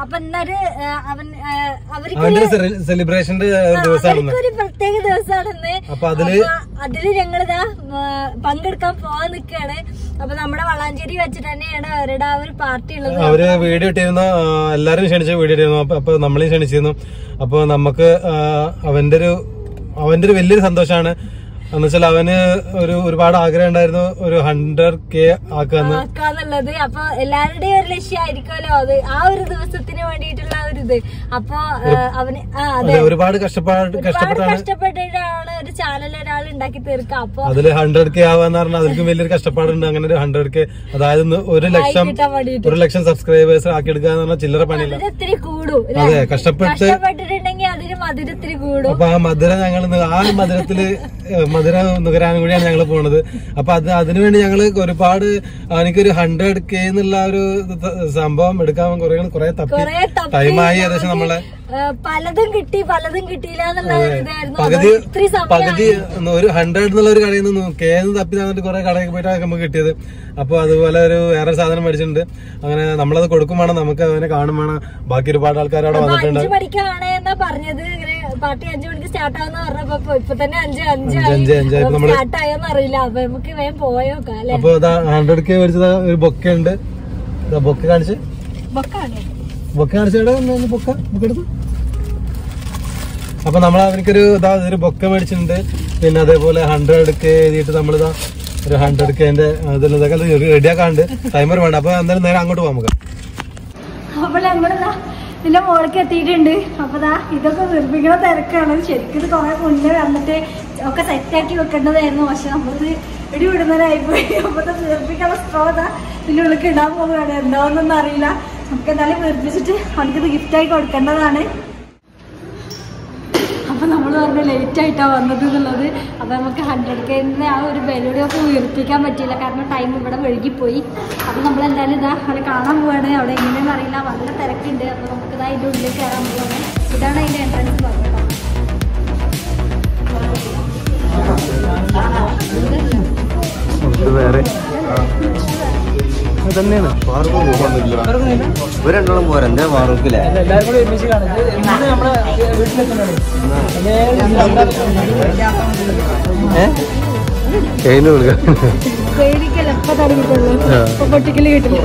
അപ്പൊ എന്നാല് ആ, അവൻ ആ, അവർക്ക് അവന്റെ സെലിബ്രേഷന്റെ ദിവസമാണെന്ന് ഒരു പ്രത്യേക ദിവസമാണെന്ന് അപ്പൊ അതില് അപ്പൊ അതില് ഞങ്ങളിതാ ആ, പങ്കെടുക്കാൻ പോവാൻ നിക്കാണ് അപ്പൊ നമ്മുടെ വളാഞ്ചേരി വെച്ചിട്ട് തന്നെയാണ് അവരുടെ ആ ഒരു പാർട്ടി ഉള്ളത് അവര് വീഡിയോ ഇട്ടിരുന്ന ആ, എല്ലാരും ക്ഷണിച്ച വീഡിയോ ഇട്ടിരുന്നു അപ്പൊ അപ്പൊ നമ്മളെയും ക്ഷണിച്ചിരുന്നു അപ്പൊ നമുക്ക് ആ, അവന്റെ ഒരു അവന്റെ ഒരു വലിയൊരു സന്തോഷമാണ് എന്നുവെച്ചാൽ അവന് ഒരു ഒരുപാട് ആഗ്രഹം ഉണ്ടായിരുന്നു ഒരു ഹൺഡ്രഡ് കെ ആക്കാന്ന് ആക്കാന്നുള്ളത് അപ്പൊ എല്ലാവരുടെയും ഒരു ലക്ഷ്യമായിരിക്കുമല്ലോ അത് ആ ഒരു ദിവസത്തിന് വേണ്ടിയിട്ടുള്ള ആ ഒരു ഇത് അപ്പൊ ആ, അവന് ആ അതെ അതെ ഒരുപാട് കഷ്ടപ്പാട് ഒരുപാട് കഷ്ടപ്പെട്ടാണ് കഷ്ടപ്പെട്ടിട്ടാണ് ഒരു ചാനൽ ഒരാൾ ഉണ്ടാക്കി തീർക്കുക അപ്പൊ അതില് ഹൺഡ്രഡ് കെ ആവാന്ന് പറഞ്ഞാൽ അതിൽക്കും വലിയൊരു കഷ്ടപ്പാടുണ്ട് അങ്ങനെ ഒരു ഹൺഡ്രഡ് കെ അതായത് ഒന്ന് ഒരു ലക്ഷം കിട്ടാൻ വേണ്ടിയിട്ട് ഒരു ലക്ഷം സബ്സ്ക്രൈബേഴ്സ് ആക്കി എടുക്കുക എന്ന് പറഞ്ഞാൽ ചില്ലറ പണിയില്ല അതിന് ഇത്തിരി കൂടും ല്ലേ? അതെ കഷ്ടപ്പെട്ട് കഷ്ടപ്പെട്ടിട്ടുണ്ടെങ്കിൽ അതിന് മധുരത്തിരി കൂടും അപ്പൊ ആ മധുരം ഞങ്ങൾ ആ മധുരത്തില് ഏഹ് മധുരം നുകരാനും കൂടിയാണ് ഞങ്ങൾ പോണത് അപ്പൊ അത് അതിനുവേണ്ടി ഞങ്ങള് ഒരുപാട് എനിക്കൊരു ഹൺഡ്രഡ് കെ എന്നുള്ള ഒരു ത- സംഭവം എടുക്കാൻ കുറെ കുറെ തപ്പി കൊറേ തപ്പി ടൈമായി ഏകദേശം നമ്മളെ ഏ, പലതും കിട്ടി പലതും കിട്ടിയില്ല എന്നുള്ള ഒരു ഇതായിരുന്നു പകുതി അതുകൊണ്ട് ഇത്തിരി സമയം പകുതി ഒരു ഹൺഡ്രഡ് എന്നുള്ള ഒരു കടയിൽ നിന്ന് കെ എന്ന് തപ്പി തന്നിട്ട് കുറെ കടയിൽ പോയിട്ടാണ് നമുക്ക് കിട്ടിയത് അപ്പൊ അതുപോലെ ഒരു വേറെ സാധനം മേടിച്ചിട്ടുണ്ട് അങ്ങനെ നമ്മളത് കൊടുക്കും വേണം നമുക്ക് അവനെ കാണും വേണം ബാക്കി ഒരുപാട് ആൾക്കാർ അവിടെ അപ്പൊ വന്നിട്ടുണ്ട് അഞ്ചു മണിക്കാണ് എന്നാ പറഞ്ഞത് ഇങ്ങനെ പാർട്ടി അഞ്ചു മണിക്ക് സ്റ്റാർട്ട് ആവുന്ന പറഞ്ഞപ്പോ ഇപ്പൊ- ഇപ്പൊ തന്നെ അഞ്ച് അഞ്ച് അഞ്ച് അഞ്ചായി. ഇപ്പൊ നമ്മള് സ്റ്റാർട്ട് ആയോന്ന് അറിയില്ല അപ്പൊ നമുക്ക് വേഗം പോയോക്കാം അല്ലെ അപ്പൊ ഇതാ ഹൺഡ്രഡ് കെ മേടിച്ചത് ഒരു ബൊക്കെ ഉണ്ട് ബൊക്കെ കാണിച്ച് ബൊക്കാണ് ബൊക്കെ കാണിച്ചവിടെ ബൊക്ക ബൊക്കെ എടുത്തു അപ്പൊ നമ്മൾ അവനക്കൊരു ഇതാ ഒരു ബൊക്ക മേടിച്ചിട്ടുണ്ട് പിന്നെ അതേപോലെ ഹൺഡ്രഡ് കെ എഴുതിയിട്ട് നമ്മളിതാ ഒരു ഹൺഡ്രഡ് കെന്റെ ഇതൊക്കെ റെഡിയാക്കാണ്ട് ടൈമർ വേണ്ട അപ്പൊ എന്തായാലും നേരെ അങ്ങോട്ട് പോകാം നമുക്ക് അപ്പോൾ നമ്മളിതാ ഇതിന്റെ മോൾക്ക് എത്തിയിട്ടുണ്ട് അപ്പൊ ദാ ഇതൊക്കെ നിർമ്മിക്കണ തിരക്കാണ് ശരിക്കും ഇത് കുറെ മുന്നേ വന്നിട്ട് ഒക്കെ സെറ്റാക്കി വെക്കേണ്ടതായിരുന്നു പക്ഷെ നമ്മളിത് ഇടി വിടുന്നവരായി പോയി അപ്പൊ ഇത് വീർപ്പിക്കാനുള്ള സ്ട്രോ ദാ ഇതിന്റെ ഉള്ളിൽ ഇടാൻ പോവുകയാണ് എന്താണെന്നൊന്നും അറിയില്ല നമുക്ക് എന്തായാലും വീർപ്പിച്ചിട്ട് അവനക്കിത് ഗിഫ്റ്റായി കൊടുക്കേണ്ടതാണ് അപ്പൊ നമ്മൾ പറഞ്ഞു ലേറ്റ് ആയിട്ടാണ് വന്നത് എന്നുള്ളത് അപ്പൊ നമുക്ക് ഹൺഡ്രഡ് കെന്റെ ആ ഒരു ബലൂണിയൊക്കെ ഉയർപ്പിക്കാൻ പറ്റിയില്ല കാരണം ടൈം ഇവിടെ വഴുകിപ്പോയി അപ്പൊ നമ്മൾ എന്തായാലും ഇതാ അവിടെ കാണാൻ പോവാണ് അവിടെ എങ്ങനെയാണെന്ന് അറിയില്ല നല്ല തിരക്കുണ്ട് അപ്പൊ നമുക്ക് ഇതാ ഇതിന്റെ ഉള്ളിൽ കയറാൻ പോവാണ് ഇതാണ് അതിന്റെ എൻട്രൻസ് പറഞ്ഞത് വേറെ തന്നെയാണ് ഇവരെണ്ണോളം പോരാ എന്താ മാറൂക്കില്ലേ കയ്യിൽ കൊടുക്കാം പേടിക്കല്ല എപ്പോ തുടങ്ങിയിട്ടുള്ളൂ ഇപ്പൊ പൊട്ടിക്കല് കിട്ടില്ല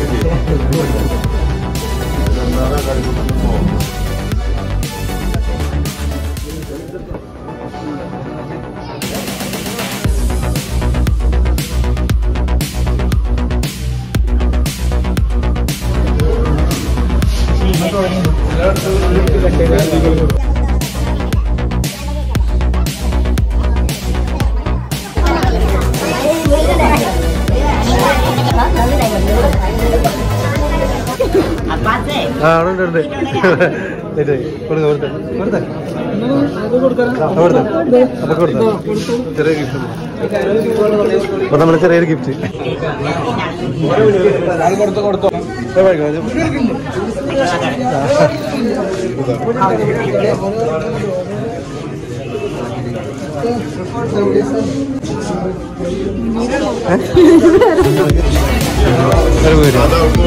ആ അവിടെ ഉണ്ട് ഉണ്ട് ഇത് കൊടുക്ക കൊടുത്ത കൊടുത്ത അപ്പൊ കൊടുത്ത ചെറിയ ഗിഫ്റ്റ് അപ്പൊ നമ്മുടെ ചെറിയൊരു ഗിഫ്റ്റ് ഒരു വീട്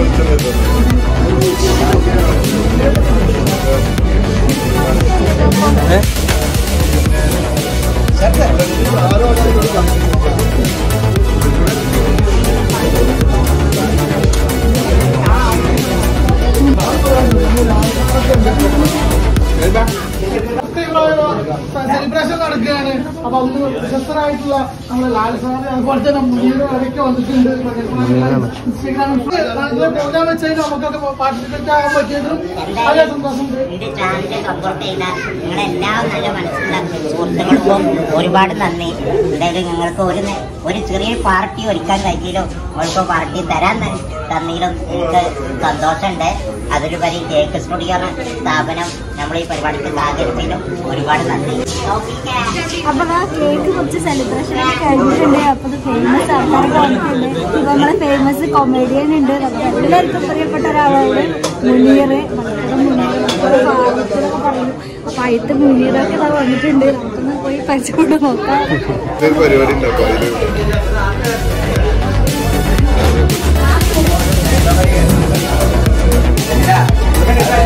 സെലിബ്രേഷൻ നടക്കുകയാണ് അപ്പൊ അതിന് പ്രശസ്തരായിട്ടുള്ള നമ്മുടെ ലാൽ സാറ് അതുപോലെ തന്നെ മുനീർ അവരൊക്കെ വന്നിട്ടുണ്ട് ഇൻസ്റ്റാഗ്രാമിൽ പ്രോഗ്രാം വെച്ചാൽ നമുക്കൊക്കെ പാർട്ടിസിപ്പേറ്റ് ആകാൻ പറ്റിയതും വളരെ സന്തോഷമുണ്ട് എന്റെ ചാനൽ സപ്പോർട്ട് ചെയ്ത നിങ്ങളെല്ലാം നല്ല മനസ്സുള്ള സുഹൃത്തുക്കൾക്കും ഒരുപാട് നന്ദി എന്തായാലും ഞങ്ങൾക്ക് ഒരു നേ- ഒരു ചെറിയൊരു പാർട്ടി ഒരുക്കാൻ കഴിഞ്ഞാലും നമ്മൾക്ക് പാർട്ടി തരാൻ ത- തന്നതിലും എനിക്ക് സന്തോഷമുണ്ട് അതിലുപരി കേക്ക് സ്റ്റുഡിയോ എന്ന സ്ഥാപനം നമ്മൾ ഈ പരിപാടിക്ക് സഹകരിച്ചതിലും ഒരുപാട് നന്ദി നോക്കിക്കേ. അപ്പൊ ആ കേക്ക് കുറച്ച് സെലിബ്രേഷൻ കഴിഞ്ഞിട്ടുണ്ട് അപ്പൊ ഇത് ഫേമസ് ആൾക്കാരൊക്കെ വന്നിട്ടുണ്ട് ഇപ്പൊ നമ്മളെ ഫേമസ് കൊമേഡിയൻ ഉണ്ട് നമുക്ക് എല്ലാവർക്കും പ്രിയപ്പെട്ട ഒരാളാണ് മുനീർ മലപ്പുറം മുനീർ മലപ്പുറം ഫാറൂഖ് എന്നൊക്കെ പറയും അപ്പൊ അയത്ത് മുനീറൊക്കെ ഇതാ വന്നിട്ടുണ്ട് നമുക്കൊന്ന് പോയി പരിചയപ്പെട്ട് നോക്കാം പരിപാടി ഉണ്ടാവും അതില് ആ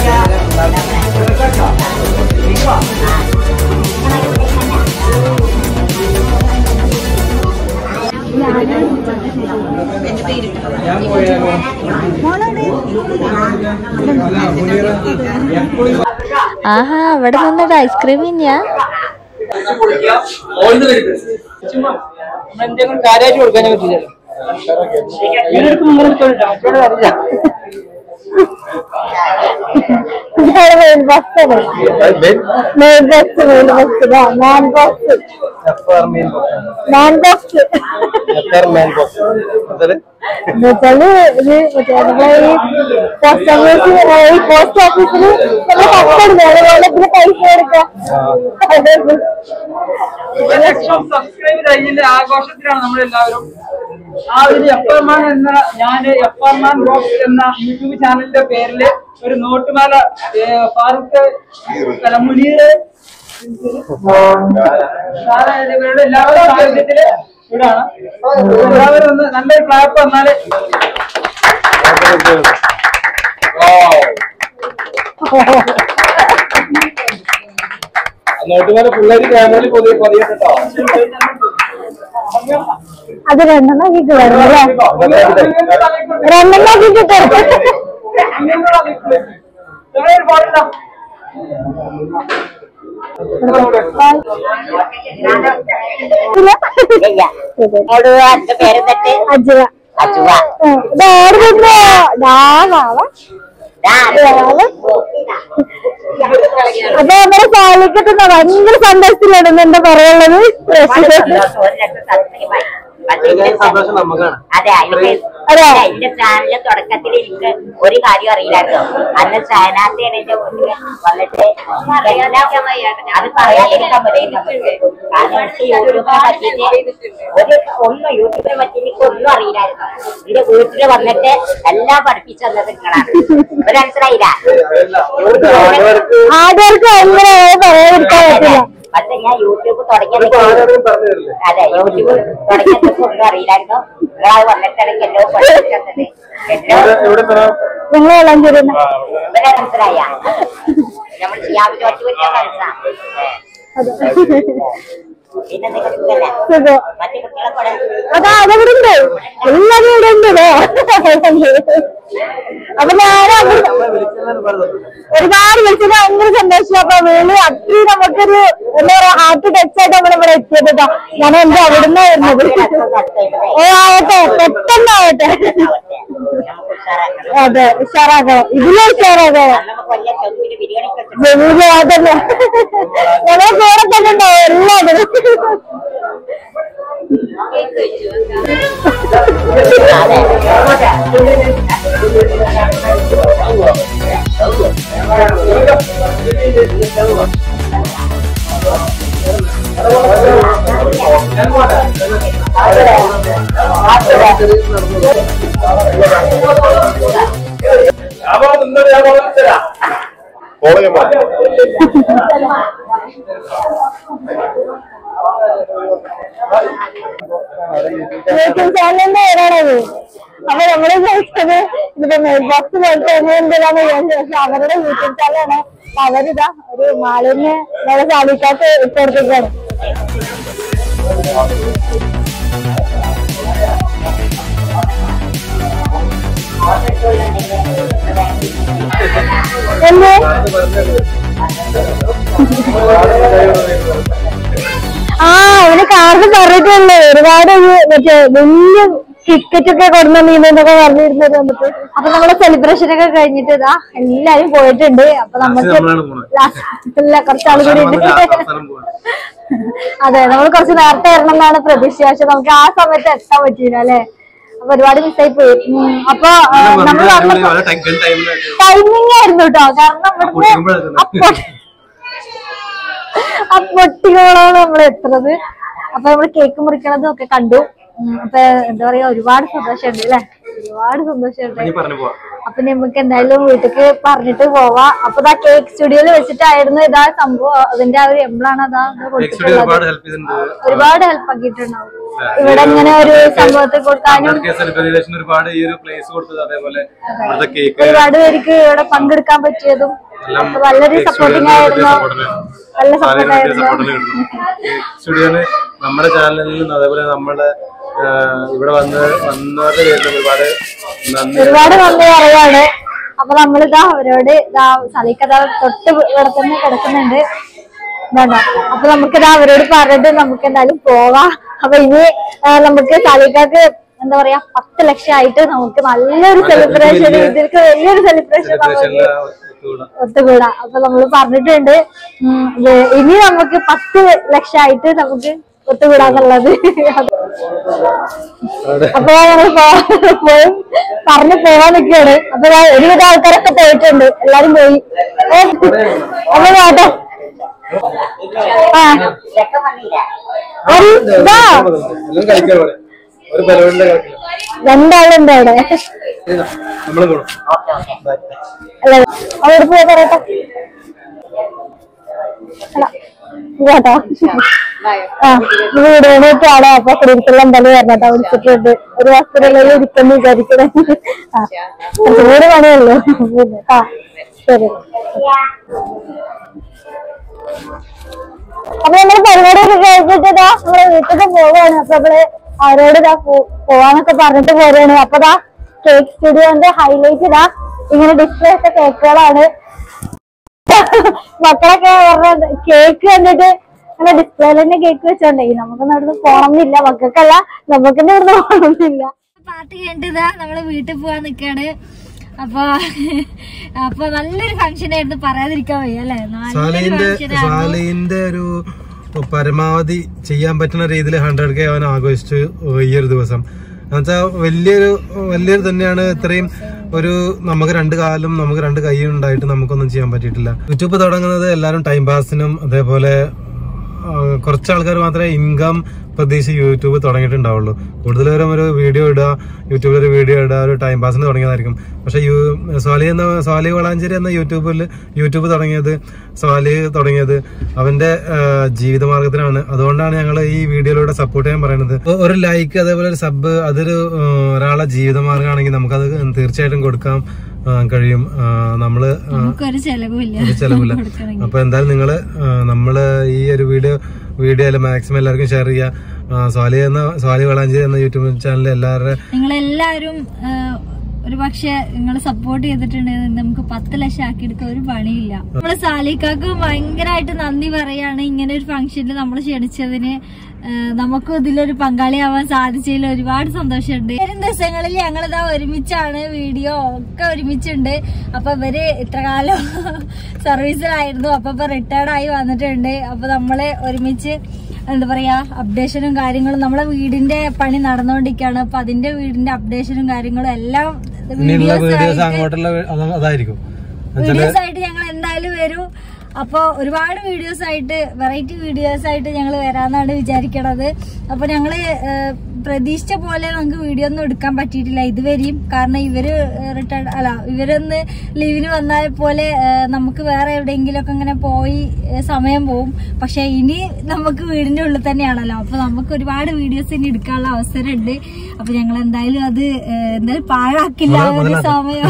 ആഹാ അവിടെ നിന്നൊരു ഐസ്ക്രീം തന്നെയാ എന്തെങ്കിലും കാര്യമായിട്ട് കൊടുക്കാൻ പറ്റില്ലല്ലോ ഇവരെടുത്ത് നിങ്ങൾ എടുത്തോളിട്ടോ മറ്റോട് അറിയില്ല main bus main bus main bus main bus main bus എന്നുവെച്ചാല് ഇത് മറ്റേ നമ്മളെ ഈ പോസ്റ്റ് ഓഫീസ് ഈ പോസ്റ്റ് ഓഫീസിൽ നമ്മൾ കത്തെടുക്കും അതുപോലെ ഇതിന് പൈസ കൊടുക്കാം അതെ. ഒരു ലക്ഷം സബ്സ്ക്രൈബർ അതിന്റെ ആഘോഷത്തിലാണ് നമ്മൾ എല്ലാവരും ആ ഒരു എഫർമാൻ എന്ന ഞാൻ എഫർമാൻ ബ്ലോഗ്സ് എന്ന യൂട്യൂബ് ചാനലിന്റെ പേരില് ഒരു നോട്ടുമാല ഏ, ഫാറൂഖ് അല്ല, മുനീർ സാറ് ഇവരുടെ എല്ലാവരും സാന്നിധ്യത്തില് ഇവിടാണ് എല്ലാവരും ഒന്ന് നല്ലൊരു ക്ലാപ്പ് വന്നാല് നോട്ടുമാല പിള്ളേര് ക്യാമറയിൽ പൊതിയ പൊതിയിട്ടോ അത് രണ്ടെണ്ണം ആക്കിട്ട് വരണം അല്ലേ രണ്ടെണ്ണം ആക്കിട്ട് തരും ഒരു ഫോട്ടോ മോള് എന്റെ പേര് എന്നിട്ട് അജുവ അജുവ ഡാഡ് പിന്നെ ഡാവാവ അപ്പൊ നമ്മുടെ സാലിക്കത്തുന്ന ഭയങ്കര സന്തോഷത്തിലാണ് എന്താ പറയാനുള്ളത് സന്തോഷം നമുക്കാണ് അതെ അതിന്റെ അതെ. എന്റെ ചാനലിന്റെ തുടക്കത്തിൽ എനിക്ക് ഒരു കാര്യം അറിയില്ലായിരുന്നു അന്ന് ഷഹനാസിയാണ് എന്റെ മുന്നിൽ വന്നിട്ട് അത് പറയാതിരിക്കാൻ പറ്റില്ല കാരണം എനിക്ക് യൂട്യൂബിനെ പറ്റിയിട്ട് ഒരു ഒന്നും യൂട്യൂബിനെ പറ്റി എനിക്ക് ഒന്നും അറിയില്ലായിരുന്നു എന്റെ വീട്ടിൽ വന്നിട്ട് എല്ലാം പഠിപ്പിച്ചു തന്നത് നിങ്ങളാണ് ഒരു മനസ്സിലായില്ല ആദ്യവർക്ക് ഭയങ്കര പറയാതിരിക്കാൻ പറ്റില്ല പക്ഷെ ഞാൻ യൂട്യൂബ് തുടങ്ങിയ അതെ യൂട്യൂബ് തുടങ്ങിയപ്പോ ഒന്നും അറിയില്ലായിരുന്നു നിങ്ങളത് വന്നിട്ടാണ് എനിക്ക് എല്ലോ പഠിപ്പിച്ചു തന്നത് എല്ലോ നിങ്ങൾ വളഞ്ചേരി ഇവരെ മനസ്സിലായ നമ്മൾ ചെയ്യാൻ പറ്റി പറ്റിയ മനസ്സിലാ പിന്നെ നിങ്ങൾ സുഖല്ലേ സുഖം മറ്റു കുട്ടികളെ കൂടെ അതാ അതവിടെ ഉണ്ട് എല്ലാരും ഇവിടെ ഉണ്ട് ദേ. അപ്പൊ ഞാൻ ഒരുപാട് വിളിച്ചത് ഭയങ്കര സന്തോഷം അപ്പൊ വീട് അത്രയും നമുക്കൊരു എന്താ പറയാ ഹാർട്ട് ടച്ച് ആയിട്ട് നമ്മൾ ഇവിടെ എത്തിയത് കേട്ടോ ഞാൻ എന്റെ അവിടുന്ന് വരുന്നത് ഓ ആവട്ടെ പെട്ടെന്നാവട്ടെ നമുക്ക് ഉഷാറാക്കണം അതെ ഉഷാറാക്കണം ഇതിലും ഉഷാറാക്കണം നമുക്ക് വലിയ ചെറുപ്പിന് ബിരിയാണി വെച്ചിട്ട് വലിയ അതന്നെ ഞങ്ങളെ കൂടെ തന്നെ ഉണ്ടാവും എല്ലാവരും കോളേജ് യൂട്യൂബ് ചാനലിന്റെ പേരാണത് അപ്പൊ നമ്മള് ചോദിച്ചത് ഇതിപ്പോ മെയിൽ ബോക്സ് പോലത്തെ എന്തിനാന്ന് വിചാരിച്ചു പക്ഷെ അവരുടെ യൂട്യൂബ് ചാനലാണ് അപ്പൊ അവരിതാ ഒരു മാലിന്യ നമ്മളെ സാധിക്കാത്ത ഇട്ടെടുത്തിട്ടാണ് എന്ത് ആ അവന് കാറിന് പറഞ്ഞിട്ടുണ്ട് ഒരുപാട് ഒരു മറ്റേ വലിയ ടിക്കറ്റ് ഒക്കെ കൊടുന്ന നീന്നൊക്കെ പറഞ്ഞിരുന്നത് നമുക്ക് അപ്പൊ നമ്മളെ സെലിബ്രേഷൻ ഒക്കെ കഴിഞ്ഞിട്ട് ഇതാ എല്ലാരും പോയിട്ടുണ്ട് അപ്പൊ നമുക്ക് നമ്മളാണ് പോണത്. Last ഇല്ല കുറച്ച് ആൾ കൂടി ഉണ്ട് അതെ നമ്മൾ കുറച്ച് നേരത്തെ വരണം എന്നാണ് പ്രതീക്ഷ പക്ഷെ നമുക്ക് ആ സമയത്ത് എത്താൻ പറ്റിയില്ല അല്ലെ അപ്പൊ ഒരുപാട് മിസ്സായി പോയി ഉം, അപ്പൊ നമ്മൾ ടൈമിംഗ് ആയിരുന്നു കേട്ടോ കാരണം ഇവിടുന്ന് അപ്പൊ ആ പൊട്ടികളാണ് നമ്മൾ എത്തുന്നത് അപ്പൊ നമ്മള് കേക്ക് മുറിക്കണതും ഒക്കെ കണ്ടു ഉം, അപ്പൊ എന്താ പറയാ ഒരുപാട് സന്തോഷമുണ്ട് അല്ലെ ഒരുപാട് സന്തോഷമുണ്ട് പറഞ്ഞു പോവാ അപ്പൊ നമുക്ക് എന്തായാലും വീട്ടിക്ക് പറഞ്ഞിട്ട് പോവാ അപ്പൊ ഇതാ കേക്ക് സ്റ്റുഡിയോയിൽ വെച്ചിട്ടായിരുന്നു ഇതാ സംഭവം അതിന്റെ ആ ഒരു എംബ്ലാണ് അതാ ഇത് കൊടുത്തിട്ടുള്ളത് ഒരുപാട് ഹെൽപ്പ് ചെയ്തിട്ടുണ്ട് ഒരുപാട് ഹെൽപ്പ് ആക്കിയിട്ടുണ്ടാവും ഇവിടെ ഇങ്ങനെ ഒരു സംഭവത്തിൽ കൊടുക്കാനും സെലിബ്രേഷൻ ഒരുപാട് ഈ ഒരു പ്ലേസ് കൊടുത്തത് അതേപോലെ ഇവിടുത്തെ കേക്ക് ഒരുപാട് പേർക്ക് ഇവിടെ പങ്കെടുക്കാൻ പറ്റിയതും എല്ലാം അപ്പൊ നല്ലൊരു ഈ സപ്പോർട്ടിങ് സ്റ്റുഡിയോന് ആയിരുന്നു സപ്പോർട്ടിന് നല്ല സാലിന് സപ്പോർട്ട് കിട്ടിയ ആയിരുന്നു സപ്പോർട്ടിന് കിട്ടുന്നു സ്റ്റുഡിയോന് നമ്മുടെ ചാനലിൽ അതേപോലെ നമ്മുടെ ആ, ഇവിടെ വന്ന് വന്നവരുടെ പേരിൽ ഒരുപാട് നന്ദി ഒരുപാട് നന്ദി പറയാണ് അപ്പൊ നമ്മളിതാ അവരോട് ഇതാ സലിക്കഥ തൊട്ട് ഇവിടെ തന്നെ കിടക്കുന്നുണ്ട് ഇതാ അപ്പൊ നമുക്കിതാ അവരോട് പറഞ്ഞിട്ട് നമുക്ക് എന്തായാലും പോവാം അപ്പൊ ഇനി ആ, നമുക്ക് സലിക്കക്ക് എന്താ പറയാ പത്ത് ലക്ഷം ആയിട്ട് നമുക്ക് നല്ലൊരു സെലിബ്രേഷൻ വലിയ- ഇതിലേക്ക് വലിയൊരു സെലിബ്രേഷൻ സെലിബ്രേഷനിൽ നമുക്ക് ഒത്തുകൂടാ അപ്പൊ നമ്മൾ പറഞ്ഞിട്ടുണ്ട് ഉം, വേ- ഇനി നമുക്ക് പത്ത് ലക്ഷമായിട്ട് നമുക്ക് ഒത്തുകൂടാന്നുള്ളത് അപ്പൊ ഞങ്ങൾ പോയി പറഞ്ഞു പോവാൻ നിൽക്കുകയാണ് അപ്പൊ ദാ ഒരുവിധ ആൾക്കാരൊക്കെ പോയിട്ടുണ്ട് എല്ലാരും പോയി ഏ, അപ്പൊ കേട്ടോ ആ ഒരു ഇതാ എല്ലാം കളിക്കാൻ പോലെ ഒരു ബലൂണിന്റെ കളിക്കില്ല രണ്ടാളുണ്ട് അവിടെ നമ്മളും കൂടും അല്ല അവിടെ പോയി പറയട്ടെ അല്ല, കേട്ടോ ആ വീടുകളിലേക്ക് ആടെ അപ്പൊ കുടിയിരിക്കൽ എന്തായാലും വരണട്ടോ വിളിച്ചിട്ടുണ്ട് ഒരു മാസത്തിനുള്ളിൽ ഇരിക്കുന്നു വിചാരിക്കണേ ആ ചൂട് പണിയല്ലോ പിന്നെ ആ ശരി അപ്പൊ നമ്മള് പരിപാടിയൊക്കെ കഴിഞ്ഞിട്ട് നമ്മള് വീട്ടിൽ പോവാണ് അപ്പൊ നമ്മള് അവരോട് ഇതാ പോ- പോവാന്നൊക്കെ പറഞ്ഞിട്ട് പോരുകയാണ് അപ്പൊ ദാ കേക്ക് സ്റ്റുഡിയോന്റെ ഹൈലൈറ്റ് ഇതാ ഇങ്ങനെ ഡിസ്പ്ലേ ഇട്ട കേക്കുകളാണ് മക്കളൊക്കെ പറഞ്ഞ കേക്ക് കണ്ടിട്ട് അങ്ങനെ ഡിസ്പ്ലേയിൽ തന്നെ കേക്ക് വെച്ചോണ്ടേ നമുക്കൊന്നും ഇവിടുന്ന് പോണമെന്നില്ല മക്കൾക്കല്ല നമുക്കൊന്നും ഇവിടുന്ന് പോണമെന്നില്ല പാട്ട് കഴിഞ്ഞിട്ട് നമ്മള് വീട്ടിൽ പോവാൻ നിക്കാണ് അപ്പൊ അപ്പൊ നല്ലൊരു ഫംഗ്ഷൻ ആയിരുന്നു പറയാതിരിക്കാൻ വയ്യ അല്ലെ നല്ലൊരു സാലിന്റെ ഫംഗ്ഷൻ ആയിരുന്നു സാലിന്റെ ഒരു പരമാവധി ചെയ്യാൻ പറ്റുന്ന രീതിയിൽ ഹൺഡ്രഡ് കെ അവൻ ആഘോഷിച്ചു ഈ ഒരു ദിവസം എന്നുവെച്ചാൽ വലിയൊരു വലിയൊരു തന്നെയാണ് ഇത്രയും ഒരു നമുക്ക് രണ്ട് കാലും നമുക്ക് രണ്ട് കൈയും ഉണ്ടായിട്ട് നമുക്കൊന്നും ചെയ്യാൻ പറ്റിയിട്ടില്ല യൂട്യൂബ് തുടങ്ങുന്നത് എല്ലാവരും ടൈം പാസിനും അതേപോലെ ആ, കുറച്ച് ആൾക്കാർ മാത്രമേ ഇൻകം പ്രതീക്ഷിച്ച് യൂട്യൂബ് തുടങ്ങിയിട്ടുണ്ടാവുള്ളൂ കൂടുതലും ഒരു വീഡിയോ ഇടുക യൂട്യൂബിൽ ഒരു വീഡിയോ ഇടുക ഒരു ടൈം പാസിന് തുടങ്ങിയതായിരിക്കും പക്ഷെ യു സ്വാലി എന്ന സ്വാലി വളാഞ്ചേരി എന്ന യൂട്യൂബിൽ യൂട്യൂബ് തുടങ്ങിയത് സ്വാലി തുടങ്ങിയത് അവന്റെ ആ, ജീവിതമാർഗത്തിനാണ് അതുകൊണ്ടാണ് ഞങ്ങൾ ഈ വീഡിയോയിലൂടെ സപ്പോർട്ട് ചെയ്യാൻ പറയുന്നത് ഒ- ഒരു ലൈക്ക് അതേപോലെ ഒരു സബ് അതൊരു ആ, ഒരാളെ ജീവിതമാർഗമാണെങ്കിൽ നമുക്കത് തീർച്ചയായിട്ടും കൊടുക്കാൻ ആ, കഴിയും ആ, നമ്മള് ആ, നമുക്കൊരു ചെലവുമില്ല ഒരു ചെലവില്ല കൊടുക്കണമെങ്കിൽ. അപ്പൊ എന്തായാലും നിങ്ങള് ആ, നമ്മള് ഈ ഒരു വീഡിയോ വീഡിയോ മാക്സിമം എല്ലാവർക്കും ഷെയർ ചെയ്യുക സ്വാലി എന്ന സ്വാലി വളാഞ്ചേരി എന്ന യൂട്യൂബ് ചാനൽ എല്ലാവരുടെ നിങ്ങളെല്ലാവരും ഒരു പക്ഷെ നിങ്ങൾ സപ്പോർട്ട് ചെയ്തിട്ടുണ്ടെങ്കിൽ നമുക്ക് പത്ത് ലക്ഷം ആക്കി എടുക്കാൻ ഒരു പണിയില്ല നമ്മള് സാലിക്കാക്ക് ഭയങ്കരമായിട്ട് നന്ദി പറയാണ് ഇങ്ങനെ ഒരു ഫംഗ്ഷനിൽ നമ്മൾ ക്ഷണിച്ചതിന് ഏഹ് നമുക്കും ഇതിലൊരു പങ്കാളിയാവാൻ സാധിച്ചതിൽ ഒരുപാട് സന്തോഷമുണ്ട് വരും ദിവസങ്ങളിൽ ഞങ്ങളിതാ ഒരുമിച്ചാണ് വീഡിയോ ഒക്കെ ഒരുമിച്ചുണ്ട് അപ്പൊ ഇവര് ഇത്ര കാലം സർവീസിലായിരുന്നു അപ്പൊ ഇപ്പൊ റിട്ടയർഡ് ആയി വന്നിട്ടുണ്ട് അപ്പൊ നമ്മള് ഒരുമിച്ച് എന്താ പറയാ അപ്ഡേഷനും കാര്യങ്ങളും നമ്മളെ വീടിന്റെ പണി നടന്നുകൊണ്ടിരിക്കുകയാണ് അപ്പൊ അതിന്റെ വീടിന്റെ അപ്ഡേഷനും കാര്യങ്ങളും എല്ലാം ഇനിയുള്ള വീഡിയോസ് വീഡിയോസ് അങ്ങോട്ടുള്ള വേ- അത് അതായിരിക്കും വീഡിയോസ് ആയിട്ട് ഞങ്ങൾ എന്തായാലും വരും അപ്പൊ ഒരുപാട് വീഡിയോസ് ആയിട്ട് വെറൈറ്റി വീഡിയോസ് ആയിട്ട് ഞങ്ങൾ വരാന്നാണ് വിചാരിക്കണത് അപ്പൊ ഞങ്ങള് ഏഹ്, പ്രതീക്ഷിച്ച പോലെ നമുക്ക് വീഡിയോ ഒന്നും എടുക്കാൻ പറ്റിയിട്ടില്ല ഇതുവരെയും കാരണം ഇവര് റിട്ടയർഡ് അല്ല ഇവരൊന്ന് ലീവിന് വന്നാൽ പോലെ ഏഹ്, നമുക്ക് വേറെ എവിടെയെങ്കിലും ഒക്കെ ഇങ്ങനെ പോയി ഏഹ്, സമയം പോവും പക്ഷെ ഇനി നമുക്ക് വീടിന്റെ ഉള്ളിൽ തന്നെയാണല്ലോ അപ്പൊ നമുക്ക് ഒരുപാട് വീഡിയോസ് ഇനി എടുക്കാനുള്ള അവസരമുണ്ട് അപ്പൊ ഞങ്ങൾ എന്തായാലും അത് ഏഹ്, എന്തായാലും പാഴാക്കില്ല ആ ഒരു സമയം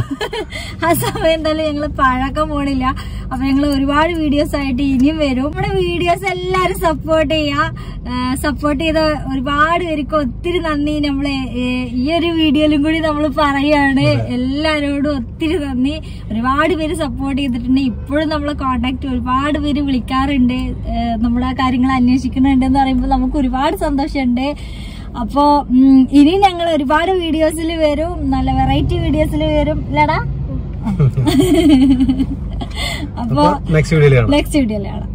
ആ സമയം എന്തായാലും ഞങ്ങൾ പാഴാക്കാൻ പോണില്ല അപ്പൊ ഞങ്ങൾ ഒരുപാട് വീഡിയോസ് ആയിട്ട് ഇനിയും വരും നമ്മുടെ വീഡിയോസ് എല്ലാരും സപ്പോർട്ട് ചെയ്യാ സപ്പോർട്ട് ചെയ്ത ഒരുപാട് പേർക്ക് ഒത്തിരി നന്ദി നമ്മളെ ഏഹ്, ഈ ഒരു വീഡിയോയിലും കൂടി നമ്മൾ പറയാണ് എല്ലാരോടും ഒത്തിരി നന്ദി ഒരുപാട് പേര് സപ്പോർട്ട് ചെയ്തിട്ടുണ്ട് ഇപ്പോഴും നമ്മളെ കോണ്ടാക്ട് ഒരുപാട് പേര് വിളിക്കാറുണ്ട് ഏഹ്, നമ്മളെ കാര്യങ്ങൾ അന്വേഷിക്കുന്നുണ്ട് എന്ന് പറയുമ്പോൾ നമുക്ക് ഒരുപാട് സന്തോഷമുണ്ട് അപ്പോ ഉം, ഇനി ഞങ്ങൾ ഒരുപാട് വീഡിയോസിൽ വരും നല്ല വെറൈറ്റി വീഡിയോസിൽ വരും ഇല്ലടാ അപ്പോ നെക്സ്റ്റ് വീഡിയോയിൽ കാണാം നെക്സ്റ്റ് വീഡിയോയിൽ കാണാം